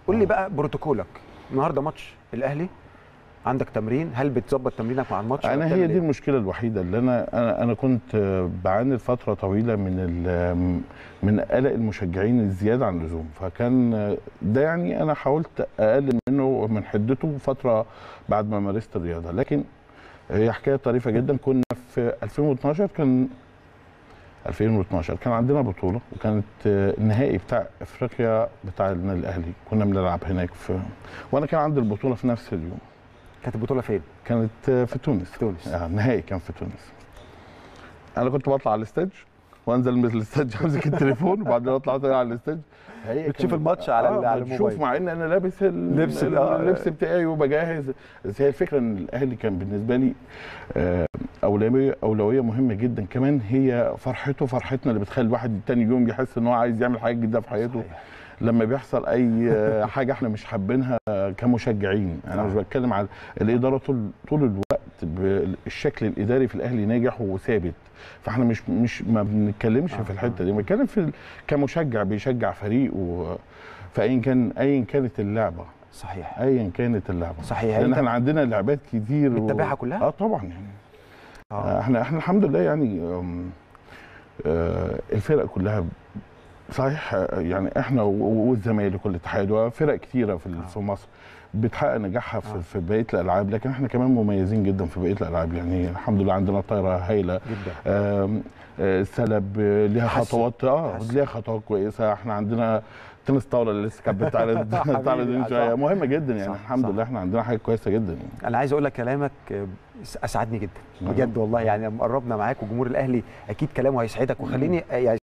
قول لي آه. بقى بروتوكولك النهارده ماتش الاهلي عندك تمرين هل بتظبط تمرينك مع الماتش ولا انا بتعمل هي دي إيه؟ المشكله الوحيده اللي انا انا انا كنت آه، بعاني لفتره طويله من ال- من قلق المشجعين الزياده عن اللزوم فكان آه، ده يعني انا حاولت اقلل منه من حدته فتره بعد ما مارست الرياضه لكن هي حكايه طريفه جدا كنا في 2012 كان 2012 كان عندنا بطوله وكانت آه، النهائي بتاع افريقيا بتاع النادي الاهلي كنا بنلعب هناك في وانا كان عندي البطوله في نفس اليوم كانت البطوله فين؟ كانت آه، في تونس في تونس آه النهائي كان في تونس انا كنت بطلع على الاستاج وانزل من الاستاج امسك التليفون وبعدين اطلع تاني على الاستاج هي بتشوف كانت- الماتش على ال- على بتشوف الموبايل. مع ان انا لابس ال- لبس ال- ال- آه. اللبس بتاعي وبجهز بس هي الفكره ان الاهلي كان بالنسبه لي آه، اولويه اولويه مهمه جدا كمان هي فرحته فرحتنا اللي بتخلي الواحد تاني يوم يحس ان هو عايز يعمل حاجه جديده في حياته صحيح. لما بيحصل اي آه، حاجه احنا مش حابينها آه، كمشجعين انا مش صح. بتكلم على الاداره طول طول الوقت بالشكل الاداري في الاهلي ناجح وثابت فاحنا مش مش ما بنتكلمش آه، في الحته دي بنتكلم في ال- كمشجع بيشجع فريق و فاين كان ايا كانت اللعبه صحيح ايا كانت اللعبه صحيح لان انت احنا عندنا لعبات كتير و- بتتابعها كلها؟ اه طبعا يعني آه. احنا احنا الحمد لله يعني أم، آه، الفرق كلها صحيح آه، يعني احنا و- والزمالك والاتحاد وفرق كتيره في ال- آه. في مصر بتحقق نجاحها آه. في, في بقيه الالعاب لكن احنا كمان مميزين جدا في بقيه الالعاب يعني الحمد لله عندنا طايره هايله جدا آم، آه، السلب آه، ليها حسن. خطوات اه حسن. ليها خطوات كويسه احنا عندنا تنس طاوله اللي لسه كانت بتعرض حبيبي، بتعرض من صح. شويه مهمه جدا يعني صح، الحمد صح. لله احنا عندنا حاجه كويسه جدا يعني. انا عايز اقول لك كلامك آه، اسعدني جدا آه. بجد والله يعني لما قربنا معاك وجمهور الاهلي اكيد كلامه هيسعدك وخليني آه، يعني